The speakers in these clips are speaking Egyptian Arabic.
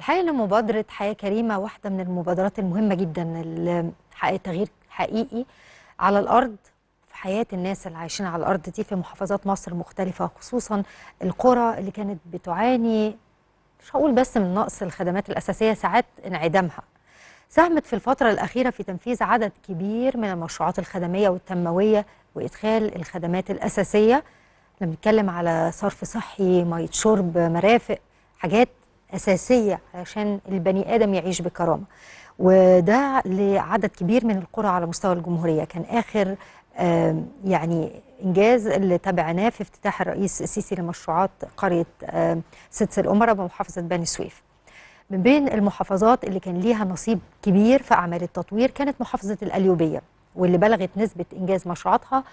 الحقيقة أن مبادرة حياة كريمة واحدة من المبادرات المهمة جدا اللي حققت تغيير حقيقي على الأرض في حياة الناس اللي عايشين على الأرض دي في محافظات مصر مختلفة خصوصا القرى اللي كانت بتعاني مش هقول بس من نقص الخدمات الأساسية ساعات انعدامها ساهمت في الفترة الأخيرة في تنفيذ عدد كبير من المشروعات الخدمية والتنموية وإدخال الخدمات الأساسية احنا بنتكلم على صرف صحي مية شرب مرافق حاجات أساسية عشان البني آدم يعيش بكرامة وده لعدد كبير من القرى على مستوى الجمهورية كان آخر آم، يعني إنجاز اللي تابعناه في افتتاح الرئيس السيسي لمشروعات قرية آم، سدس الأمراء بمحافظة بني سويف من بين المحافظات اللي كان ليها نصيب كبير في أعمال التطوير كانت محافظة القليوبية واللي بلغت نسبة إنجاز مشروعاتها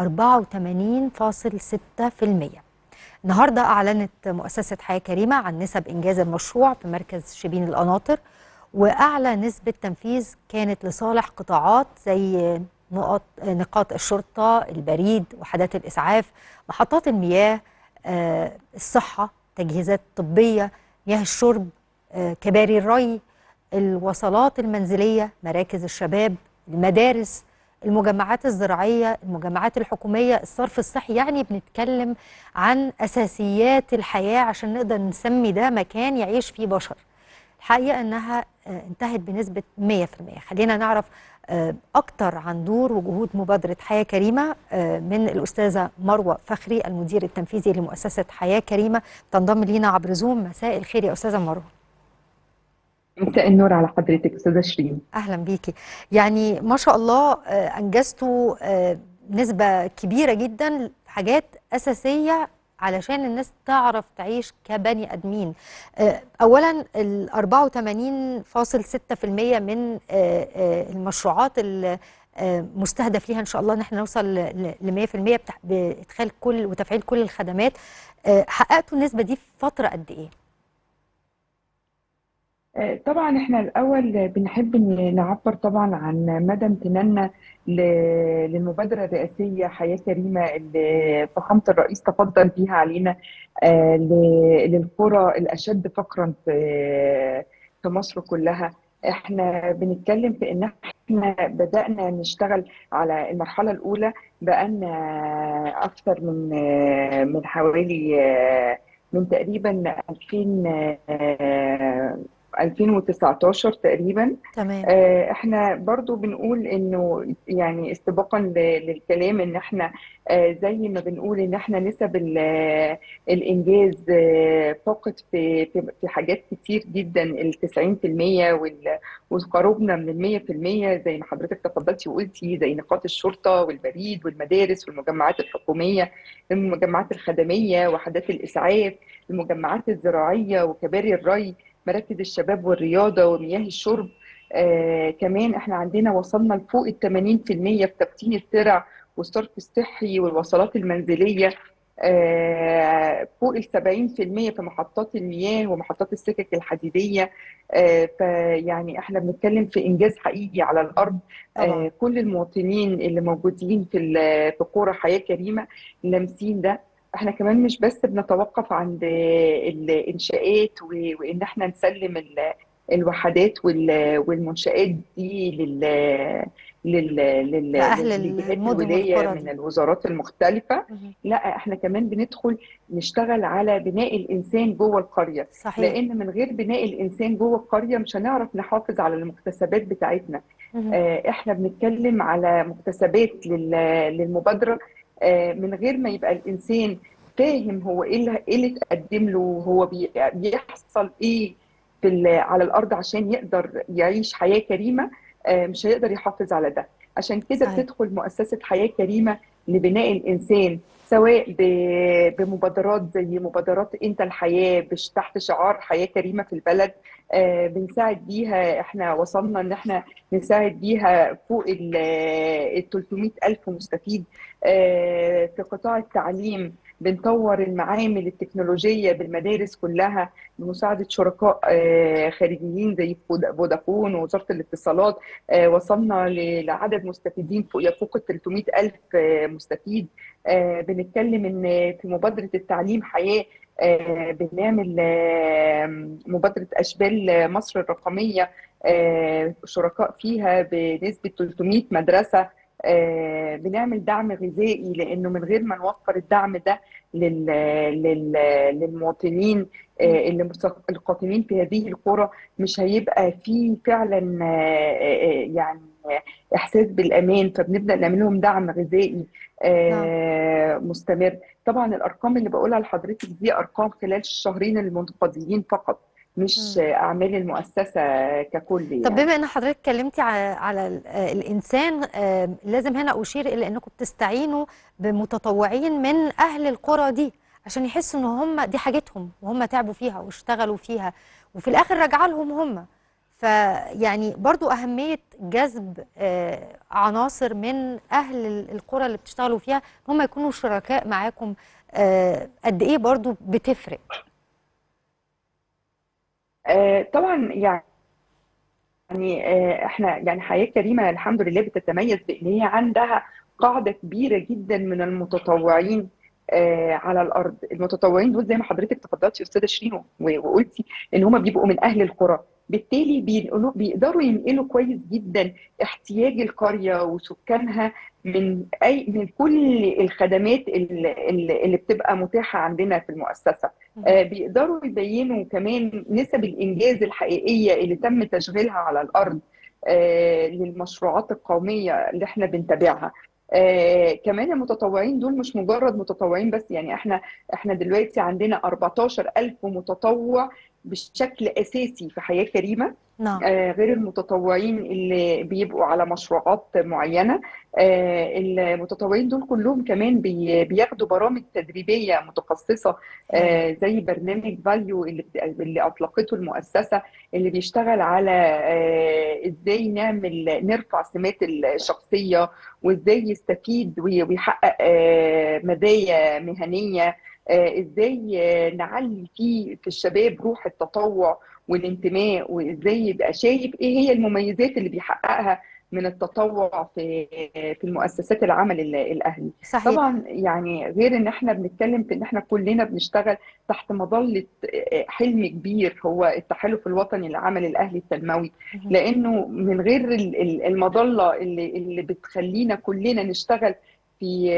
84.6% النهارده أعلنت مؤسسة حياة كريمة عن نسب إنجاز المشروع في مركز شبين القناطر وأعلى نسبة تنفيذ كانت لصالح قطاعات زي نقط نقاط الشرطة البريد وحدات الإسعاف محطات المياه آه، الصحة تجهيزات طبية مياه الشرب آه، كباري الري الوصلات المنزلية مراكز الشباب المدارس المجمعات الزراعية المجمعات الحكومية الصرف الصحي يعني بنتكلم عن أساسيات الحياة عشان نقدر نسمي ده مكان يعيش فيه بشر الحقيقة أنها آه، انتهت بنسبة 100% خلينا نعرف آه، أكتر عن دور وجهود مبادرة حياة كريمة آه، من الأستاذة مروة فخري المدير التنفيذي لمؤسسة حياة كريمة تنضم لينا عبر زوم مساء الخير يا أستاذة مروة مساء النور على حضرتك استاذه شيرين اهلا بيكي يعني ما شاء الله آه، انجزتوا آه، نسبه كبيره جدا حاجات اساسيه علشان الناس تعرف تعيش كبني ادمين آه، اولا ال 84.6% من آه، آه، المشروعات اللي آه، مستهدف ليها ان شاء الله ان احنا نوصل ل 100% بتح- بادخال كل وتفعيل كل الخدمات آه، حققتوا النسبه دي في فتره قد ايه؟ آه، طبعا احنا الاول بنحب إن نعبر طبعا عن مدى امتناننا ل- للمبادره الرئاسيه حياه كريمه اللي فخامه الرئيس تفضل بيها علينا آه، ل- للقرى الاشد فقرا في في مصر كلها احنا بنتكلم في ان احنا بدانا نشتغل على المرحله الاولى بقالنا اكثر من آه، من حوالي آه، من تقريبا 2000 آه، 2019 تقريبا تمام آه، احنا برضو بنقول انه يعني استباقا ل- للكلام ان احنا آه، زي ما بنقول ان احنا نسب ال- آه، الانجاز آه، فقط في في في حاجات كتير جدا ال 90% وال- وقربنا من ال 100% زي ما حضرتك تفضلتي وقلتي زي نقاط الشرطه والبريد والمدارس والمجمعات الحكوميه المجمعات الخدميه وحدات الاسعاف المجمعات الزراعيه وكباري الري مراكز الشباب والرياضة ومياه الشرب آه كمان احنا عندنا وصلنا لفوق ال 80% في تبطين الترع والصرف الصحي والوصلات المنزلية آه فوق ال 70% في محطات المياه ومحطات السكك الحديدية آه فيعني احنا بنتكلم في انجاز حقيقي على الارض طبعا آه كل المواطنين اللي موجودين في ال- في قرى حياة كريمة لامسين ده احنا كمان مش بس بنتوقف عند الانشاءات و- وان احنا نسلم ال- الوحدات وال- والمنشآت دي لل لل لل لأهل لجهات المدن الولاية والقرى من دي الوزارات المختلفة مهم. لا احنا كمان بندخل نشتغل على بناء الانسان جوه القرية صحيح لان من غير بناء الانسان جوه القرية مش هنعرف نحافظ على المكتسبات بتاعتنا مهم. آه، احنا بنتكلم على مكتسبات لل- للمبادرة آه، من غير ما يبقى الإنسان فاهم هو ايه اللي إيه اللي اتقدم له وهو بي- بيحصل ايه في ال- على الأرض عشان يقدر يعيش حياة كريمة آه، مش هيقدر يحافظ على ده عشان كده صحيح بتدخل مؤسسة حياة كريمة لبناء الإنسان سواء ب- بمبادرات زي مبادرات انت الحياة بش تحت شعار حياة كريمة في البلد آه، بنساعد بيها احنا وصلنا ان احنا نساعد بيها فوق ال ال 300 ألف مستفيد آه، في قطاع التعليم بنطور المعامل التكنولوجية بالمدارس كلها بمساعدة شركاء آه، خارجيين زي فود- فودافون ووزارة الاتصالات آه، وصلنا ل- لعدد مستفيدين فوق يفوق ال 300 ألف آه، مستفيد آه، بنتكلم إن في مبادرة التعليم حياة آه، بنعمل آه، مبادرة أشبال مصر الرقمية آه، شركاء فيها بنسبة 300 مدرسة آه، بنعمل دعم غذائي لأنه من غير ما نوفر الدعم ده لل- لل- للمواطنين آه، اللي مثق- القاطنين في هذه القرى مش هيبقى في فعلا آه، آه، يعني إحساس بالأمان فبنبدأ نعمل لهم دعم غذائي نعم آه، مستمر طبعا الأرقام اللي بقولها لحضرتك دي أرقام خلال الشهرين المنقضيين فقط مش مم. أعمال المؤسسة ككل طب يعني بما ان حضرتك اتكلمتي على على ال- آه، الانسان آه، لازم هنا اشير الى انكم بتستعينوا بمتطوعين من اهل القرى دي عشان يحسوا ان هم دي حاجتهم وهم تعبوا فيها واشتغلوا فيها وفي الاخر راجعه لهم هم فيعني برضو اهميه جذب آه، عناصر من اهل ال- القرى اللي بتشتغلوا فيها ان هم يكونوا شركاء معاكم آه، قد ايه برضو بتفرق آه، طبعا يعني يعني آه، احنا يعني حياة كريمة الحمد لله بتتميز بان هي عندها قاعدة كبيرة جدا من المتطوعين آه، على الارض المتطوعين دول زي ما حضرتك تفضلتي يا استاذة شيرين و- وقلتي ان هم بيبقوا من اهل القرى بالتالي بينقلوا بيقدروا ينقلوا كويس جدا احتياج القرية وسكانها من اي من كل الخدمات اللي, اللي اللي بتبقى متاحة عندنا في المؤسسة مهم. آه، بيقدروا يبينوا كمان نسب الإنجاز الحقيقية اللي تم تشغيلها على الأرض آه، للمشروعات القومية اللي احنا بنتابعها آه، كمان المتطوعين دول مش مجرد متطوعين بس يعني احنا احنا دلوقتي عندنا 14 ألف متطوع بشكل أساسي في حياة كريمة نعم آه، غير المتطوعين اللي بيبقوا على مشروعات معينة آه، المتطوعين دول كلهم كمان بي- بياخدوا برامج تدريبية متخصصة هايل آه، زي برنامج فاليو اللي بت- اللي أطلقته المؤسسة اللي بيشتغل على آه، إزاي نعمل نرفع سمات الشخصية وإزاي يستفيد وي- ويحقق آه، مزايا مهنية آه، إزاي آه، نعلي فيه في الشباب روح التطوع والانتماء وازاي يبقى شايف ايه هي المميزات اللي بيحققها من التطوع في في المؤسسات العمل ال- الاهلي صحيح طبعا يعني غير ان احنا بنتكلم في ان احنا كلنا بنشتغل تحت مظلة حلم كبير هو التحالف الوطني للعمل الاهلي التنموي مهم. لانه من غير ال- ال- المظلة اللي اللي بتخلينا كلنا نشتغل في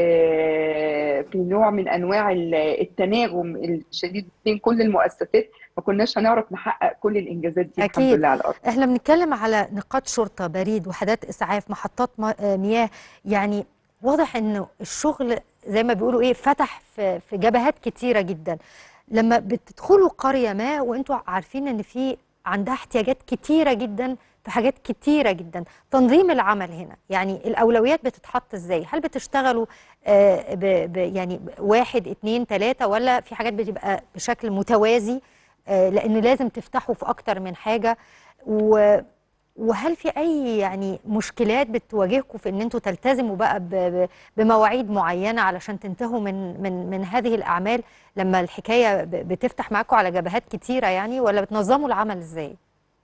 في نوع من انواع ال- التناغم الشديد بين كل المؤسسات ما كناش هنعرف نحقق كل الانجازات دي الحمد أكيد لله على الارض احنا بنتكلم على نقاط شرطة بريد وحدات إسعاف محطات م- آه، مياه يعني واضح إنه الشغل زي ما بيقولوا إيه فتح في في جبهات كتيرة جدا لما بتدخلوا قرية ما وأنتوا عارفين إن في عندها احتياجات كتيرة جدا في حاجات كتيرة جدا تنظيم العمل هنا يعني الأولويات بتتحط إزاي هل بتشتغلوا آه، ب ب يعني واحد اتنين تلاتة ولا في حاجات بتبقى بشكل متوازي آه، لأن لازم تفتحوا في أكتر من حاجة و وهل في أي يعني مشكلات بتواجهكم في إن أنتوا تلتزموا بقى ب- ب- بمواعيد معينة علشان تنتهوا من من من هذه الأعمال لما الحكاية ب- بتفتح معاكم على جبهات كتيرة يعني ولا بتنظموا العمل إزاي؟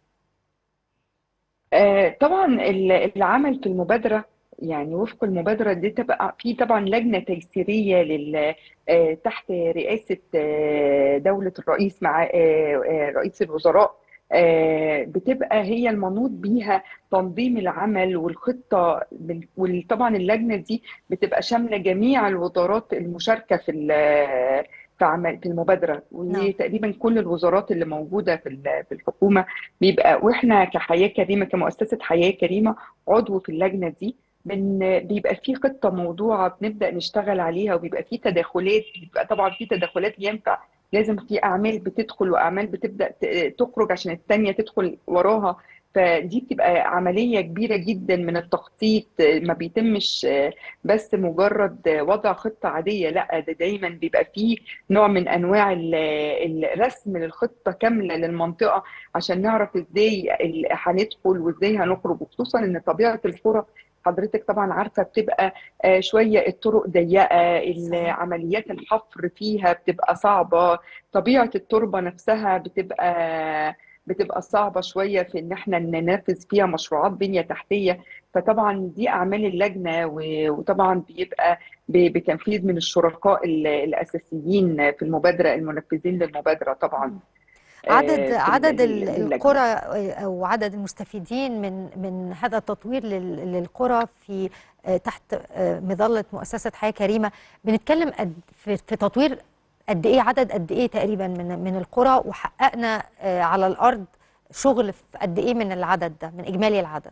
آه، طبعا ال- العمل في المبادرة يعني وفق المبادرة دي تبقى في طبعا لجنة تيسيرية لل آه، تحت رئاسة آه، دولة الرئيس مع آه، آه، رئيس الوزراء آه، بتبقى هي المنوط بيها تنظيم العمل والخطة بال- وطبعا اللجنة دي بتبقى شاملة جميع الوزارات المشاركة في ال- في عمل في المبادرة وهي نعم تقريبا كل الوزارات اللي موجودة في ال- في الحكومة بيبقى واحنا كحياة كريمة كمؤسسة حياة كريمة عضو في اللجنة دي بن بيبقى في خطة موضوعة بنبدأ نشتغل عليها وبيبقى في تداخلات بيبقى طبعا في تداخلات ينفع لازم في أعمال بتدخل وأعمال بتبدأ ت- تخرج عشان التانية تدخل وراها فدي بتبقى عملية كبيرة جدا من التخطيط ما بيتمش بس مجرد وضع خطة عادية لا ده دايما بيبقى فيه نوع من أنواع ال- الرسم للخطة كاملة للمنطقة عشان نعرف ازاي ال- هندخل وازاي هنخرج وخصوصا ان طبيعه القرى حضرتك طبعا عارفه بتبقى آه، شويه الطرق ضيقه صحيح عمليات الحفر فيها بتبقى صعبه طبيعه التربه نفسها بتبقى بتبقى صعبه شويه في ان احنا ننفذ فيها مشروعات بنيه تحتيه فطبعا دي اعمال اللجنه و- وطبعا بيبقى ب- بتنفيذ من الشركاء ال- الاساسيين في المبادره المنفذين للمبادره طبعا عدد آه، في عدد ال- ال- اللجنة. القرى او عدد المستفيدين من من هذا التطوير لل- للقرى في آه، تحت آه، مظله مؤسسه حياه كريمه بنتكلم قد في في تطوير قد ايه عدد قد ايه تقريبا من من القرى وحققنا آه، على الارض شغل في قد ايه من العدد ده من اجمالي العدد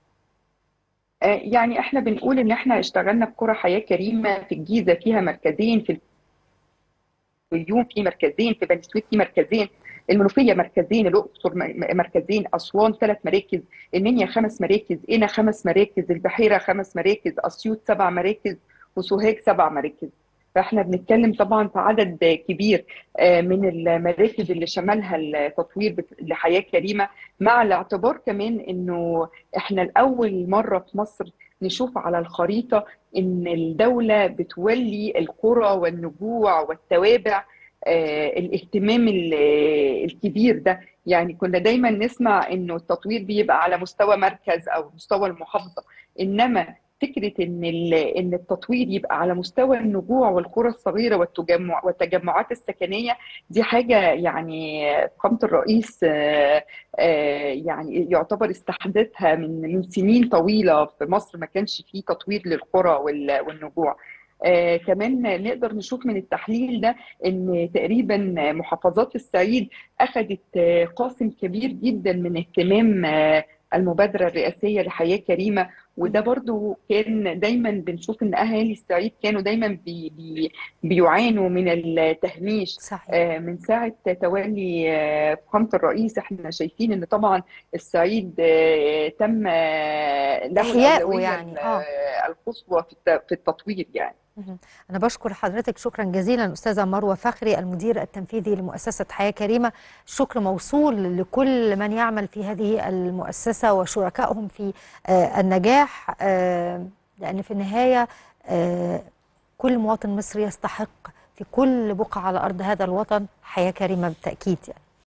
آه، يعني احنا بنقول ان احنا اشتغلنا في قرى حياه كريمه في الجيزه فيها مركزين في الفيوم في مركزين في بني سويف في مركزين المنوفيه مركزين الاقصر م- مركزين اسوان ثلاث مراكز المنيا خمس مراكز قنا خمس مراكز البحيره خمس مراكز اسيوط سبع مراكز وسوهاج سبع مراكز فاحنا بنتكلم طبعا في عدد كبير آه، من المراكز اللي شملها التطوير بت- لحياه كريمه مع الاعتبار كمان انه احنا لاول مره في مصر نشوف على الخريطه ان الدوله بتولي القرى والنجوع والتوابع آه، الاهتمام ال- الكبير ده يعني كنا دايما نسمع انه التطوير بيبقى على مستوى مركز او مستوى المحافظه انما فكره ان ال- ان التطوير يبقى على مستوى النجوع والقرى الصغيره والتجمع والتجمعات السكنيه دي حاجه يعني فخامه الرئيس آه، آه، يعني يعتبر استحداثها من من سنين طويله في مصر ما كانش فيه تطوير للقرى وال- والنجوع آه كمان نقدر نشوف من التحليل ده ان تقريبا محافظات الصعيد اخذت آه، قاسم كبير جدا من اهتمام آه، المبادرة الرئاسية لحياة كريمة وده برضو كان دايما بنشوف ان اهالي الصعيد كانوا دايما بي بي بيعانوا من التهميش صحيح آه، من ساعة تولي آه، فخامة الرئيس احنا شايفين ان طبعا الصعيد آه، تم آه، له إحيائه الأولوية يعني، آه. ال- القصوى في الت- في التطوير يعني مهم. أنا بشكر حضرتك شكرا جزيلا أستاذة مروة فخري المدير التنفيذي لمؤسسة حياة كريمة الشكر موصول لكل من يعمل في هذه المؤسسة وشركائهم في آه، النجاح آه، لأن في النهاية آه، كل مواطن مصري يستحق في كل بقعة على أرض هذا الوطن حياة كريمة بالتأكيد يعني